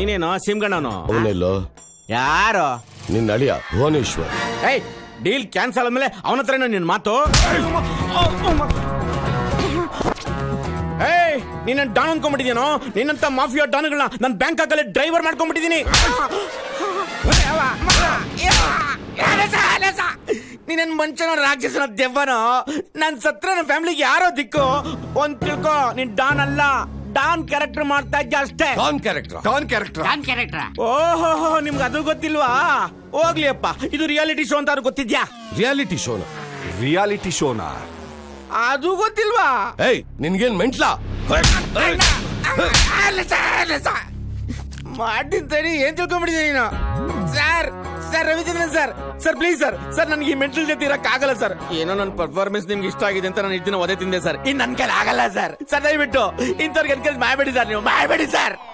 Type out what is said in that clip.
ನೀನೇನು ಸಿಮ್ಗಣ್ಣನು ಅವನೆಲ್ಲೋ ಯಾರು ನಿನ್ನ ಅಳಿಯ ಭುವನೇಶ್ವರ್ ಏಯ್ ಡೀಲ್ ಕ್ಯಾನ್ಸಲ್ ಆದ್ಮೇಲೆ ಅವನ ಹತ್ರನೂ ನಿನ್ ಮಾತು ಏಯ್ ನೀನ್ ಡಾನ್ ಅನ್ಕೊಂಡ್ಬಿಟ್ಟಿದ್ಯೇನೋ ನಿನ್ನಂತ ಮಾಫಿಯಾ ಡಾನ್ಗಳನ್ನ ನನ್ನ ಬ್ಯಾಂಕ್ ಅಲ್ಲಿ ಡ್ರೈವರ್ ಮಾಡ್ಕೊಂಡ್ಬಿಟ್ಟಿದೀನಿ ನೀನೇನ್ ಮನುಷ್ಯನ ರಾಕ್ಷಸನ ದೆವ್ವನೋ ನನ್ ಸತ್ರ ನನ್ನ ಫ್ಯಾಮಿಲಿಗೆ ಯಾರೋ ದಿಕ್ಕು ಒಂದ್ ತಿಳ್ಕೊ ನೀನ್ ಡಾನ್ ಅಲ್ಲ ಡಾನ್ ಕ್ಯಾರೆಕ್ಟರ್ ಮಾಡ್ತಾ ಇದ್ದೆ ಅಷ್ಟೇ don character don character don character ಓಹೋ ನಿಮ್ಗೆ ಅದು ಗೊತ್ತಿಲ್ವಾ ಹೋಗ್ಲಿ ಅಪ್ಪ ಇದು ರಿಯಾಲಿಟಿ ಶೋ ಅಂತ ಅವ್ರಿಗೆ ಗೊತ್ತಿದ್ಯಾ ರಿಯಾಲಿಟಿ ಶೋನ ರಿಯಾಲಿಟಿ ಶೋನ ಅದು ಗೊತ್ತಿಲ್ವಾ ಏಯ್ ನಿನ್ಗೇನ್ ಮೆಂಟ್ಲಾ ಮಾಡ್ತೀನಿ ತಡಿ ಏನ್ ತಿಳ್ಕೊಂಡ್ಬಿಟ್ಟಿದ್ದೀನಿ ನೀನು sir sir Ravichandran sir sir please sir sir ನನಗೆ ಈ ಮೆಂಟಲ್ ಜೊತೆ ಇರಕ್ ಆಗಲ್ಲ ಸರ್ ಏನೋ ನನ್ನ ಪರ್ಫಾರ್ಮೆನ್ಸ್ ನಿಮ್ಗೆ ಇಷ್ಟ ಆಗಿದೆ ಅಂತ ನಾನು ಇದ್ದಿನ ಒದೆ ತಿಂದೆ ಸರ್ ಇನ್ ನನ್ ಕೈಲಿ ಆಗಲ್ಲ ಸರ್ ಸರ್ ದಯವಿಟ್ಟು ಇಂಥವ್ರಿಗೆ ಎನ್ಕರೇಜ್ ಮಾಡಬೇಡಿ ಸರ್ ನೀವು ಮಾಡಬೇಡಿ ಸರ್